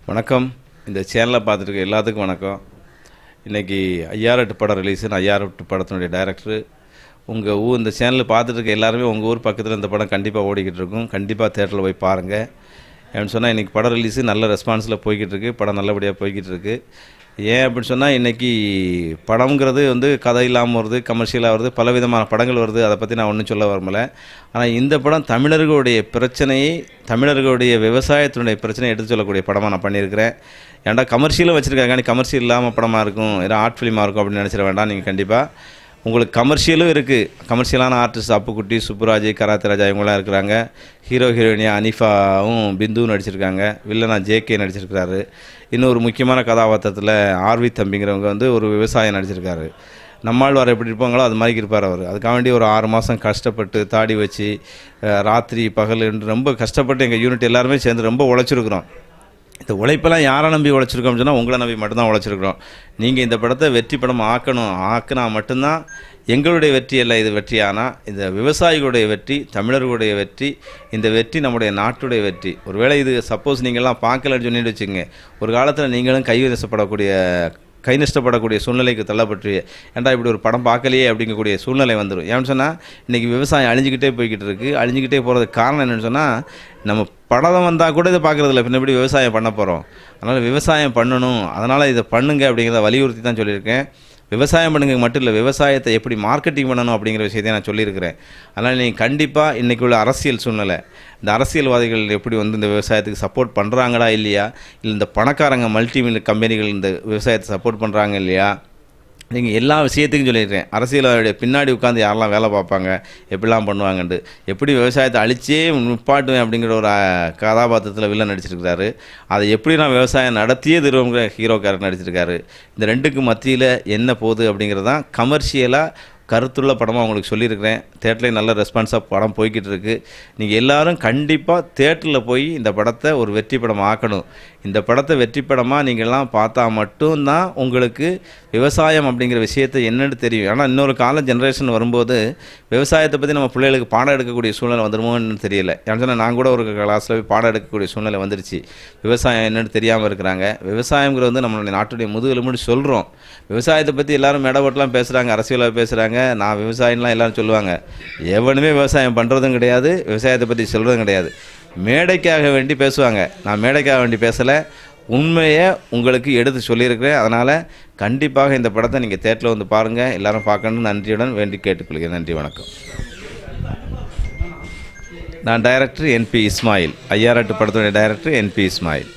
வணக்கம் இந்த சேனலை பார்த்துட்டு எல்லாத்துக்கும் வணக்கம் இன்றைக்கி ஐயாரெட்டு படம் ரிலீஸு நான் ஐயாரெட்டு படத்தினுடைய டைரக்டரு உங்கள் ஊர் இந்த சேனலில் பார்த்துட்டு இருக்க எல்லாருமே உங்கள் ஊர் பக்கத்தில் இந்த படம் கண்டிப்பாக ஓடிக்கிட்டு இருக்கும் கண்டிப்பாக தேட்டரில் போய் பாருங்கள் ஏன்னு சொன்னால் இன்றைக்கி படம் ரிலீஸு நல்ல ரெஸ்பான்ஸில் போய்கிட்டு இருக்கு படம் நல்லபடியாக போய்கிட்டு இருக்கு ஏன் அப்படின்னு சொன்னால் இன்றைக்கி படம்ங்கிறது வந்து கதை இல்லாமல் வருது கமர்ஷியலாக வருது பல விதமான படங்கள் வருது அதை பற்றி நான் ஒன்றும் சொல்ல வரமல ஆனால் இந்த படம் தமிழர்களுடைய பிரச்சனையை தமிழர்களுடைய விவசாயத்தினுடைய பிரச்சனையை எடுத்து சொல்லக்கூடிய படமாக நான் பண்ணியிருக்கிறேன் ஏன்டா கமர்ஷியலும் வச்சுருக்காங்க நீ கமர்ஷியல் இல்லாமல் படமாக இருக்கும் ஏதோ ஆர்ட் ஃபிலிமாக இருக்கும் அப்படின்னு நினச்சிட வேண்டாம் நீங்கள் கண்டிப்பாக உங்களுக்கு கமர்ஷியலும் இருக்குது கமர்ஷியலான ஆர்டிஸ்ட் அப்புக்குட்டி சுப்புராஜ் கராத்தே ராஜா இவங்களாம் இருக்கிறாங்க ஹீரோ ஹீரோயினியா அனிஃபாவும் பிந்துவும் நடிச்சிருக்காங்க வில்லனா ஜேகே நடிச்சிருக்கிறாரு இன்னொரு முக்கியமான கதாபாத்திரத்தில் ஆர்வி தம்பிங்கிறவங்க வந்து ஒரு விவசாயம் நடிச்சிருக்காரு நம்மாழ்வார் எப்படி இருப்பாங்களோ அது மாதிரி இருப்பார் அவர் அதுக்காக வேண்டி ஒரு ஆறு மாதம் கஷ்டப்பட்டு தாடி வச்சு அஹ், ராத்திரி பகல் என்று ரொம்ப கஷ்டப்பட்டு எங்கள் யூனிட் எல்லாருமே சேர்ந்து ரொம்ப உழைச்சிருக்கிறோம் இந்த உழைப்பெல்லாம் யாரை நம்பி உழைச்சிருக்கோம்னு சொன்னால் உங்களை நம்பி மட்டும்தான் உழைச்சிருக்கிறோம் நீங்கள் இந்த படத்தை வெற்றி படம் ஆக்கணும் ஆக்கினா மட்டும்தான் எங்களுடைய வெற்றி அல்ல இது வெற்றி ஆனால் இந்த விவசாயிகளுடைய வெற்றி தமிழர்களுடைய வெற்றி இந்த வெற்றி நம்முடைய நாட்டுடைய வெற்றி ஒருவேளை இது சப்போஸ் நீங்கள்லாம் பார்க்கலன்னு சொல்லிட்டு வச்சுங்க ஒரு காலத்தில் நீங்களும் கைவசப்படக்கூடிய கை நஷ்டப்படக்கூடிய சூழ்நிலைக்கு தள்ளப்பட்டு ஏன்டா இப்படி ஒரு படம் பார்க்கலையே அப்படிங்கக்கூடிய சூழ்நிலை வந்துடும் ஏன்னு சொன்னால் இன்றைக்கி விவசாயம் அழிஞ்சிக்கிட்டே போய்கிட்டு இருக்குது அழிஞ்சிக்கிட்டே போகிறதுக்கு காரணம் என்னென்னு சொன்னால் நம்ம படம் வந்தால் கூட இதை பார்க்குறதில்ல பின்ன எப்படி விவசாயம் பண்ண போகிறோம் அதனால் விவசாயம் பண்ணணும் அதனால் இதை பண்ணுங்க அப்படிங்கிறத வலியுறுத்தி தான் சொல்லியிருக்கேன் விவசாயம் பண்ணுங்க மட்டும் இல்லை விவசாயத்தை எப்படி மார்க்கெட்டிங் பண்ணணும் அப்படிங்கிற விஷயத்தை நான் சொல்லியிருக்கிறேன் அதனால் நீங்கள் கண்டிப்பாக இன்றைக்கி உள்ள அரசியல் சூழ்நிலை இந்த அரசியல்வாதிகள் எப்படி வந்து இந்த விவசாயத்துக்கு சப்போர்ட் பண்ணுறாங்களா இல்லையா இல்லை இந்த பணக்காரங்க மல்டி கம்பெனிகள் இந்த விவசாயத்தை சப்போர்ட் பண்ணுறாங்க இல்லையா நீங்கள் எல்லா விஷயத்துக்கும் சொல்லிடுறேன் அரசியலுடைய பின்னாடி உட்காந்து யாரெல்லாம் வேலை பார்ப்பாங்க எப்படிலாம் பண்ணுவாங்கன்ட்டு எப்படி விவசாயத்தை அழிச்சே நிப்பாட்டுவேன் அப்படிங்கிற ஒரு அஹ், கதாபாத்திரத்தில் வில்லன் நடிச்சிருக்கிறாரு அதை எப்படி நான் விவசாயம் நடத்தியே தருவோங்கிற ஹீரோக்காரர் நடிச்சிருக்காரு இந்த ரெண்டுக்கு மத்தியில் என்ன போகுது அப்படிங்கிறது தான் கமர்ஷியலாக கருத்துள்ள படமாக உங்களுக்கு சொல்லியிருக்கிறேன் தேட்டர்லேயும் நல்ல ரெஸ்பான்ஸாக படம் போய்கிட்டு இருக்கு நீங்கள் எல்லாரும் கண்டிப்பாக தேட்டரில் போய் இந்த படத்தை ஒரு வெற்றி படம் ஆக்கணும் இந்த படத்தை வெற்றி படமாக நீங்கள்லாம் பார்த்தா மட்டும்தான் உங்களுக்கு விவசாயம் அப்படிங்கிற விஷயத்தை என்னன்னு தெரியும் ஆனால் இன்னொரு கால ஜென்ரேஷன் வரும்போது விவசாயத்தை பற்றி நம்ம பிள்ளைகளுக்கு பாடம் எடுக்கக்கூடிய சூழ்நிலை வந்துருமோன்னு தெரியல ஏன்னு சொன்னால் நான் கூட ஒரு கிளாஸில் போய் பாடம் எடுக்கக்கூடிய சூழ்நிலை வந்துருச்சு விவசாயம் என்னன்னு தெரியாமல் இருக்கிறாங்க விவசாயங்கிறது வந்து நம்மளுடைய நாட்டுடைய முதுகெலும்புன்னு சொல்கிறோம் விவசாயத்தை பற்றி எல்லாரும் மேடப்பட்டலாம் பேசுகிறாங்க அரசியலாக பேசுகிறாங்க நான் விவசாயம்லாம் எல்லாரும் சொல்லுவாங்க எவனுமே விவசாயம் பண்ணுறதும் கிடையாது விவசாயத்தை பற்றி சொல்கிறதும் கிடையாது மேடைக்காக வேண்டி பேசுவாங்க நான் மேடைக்காக வேண்டி பேசலை உண்மையை உங்களுக்கு எடுத்து சொல்லியிருக்கிறேன் அதனால் கண்டிப்பாக இந்த படத்தை நீங்கள் தேட்டரில் வந்து பாருங்கள் எல்லாரும் பார்க்கணும்னு நன்றியுடன் வேண்டி கேட்டுக்கொள்கிறேன் நன்றி வணக்கம் நான் டைரக்டர் என்பி இஸ்மாயில் ஐயாரெட்டு படத்துடைய டைரக்டர் என்பி இஸ்மாயில்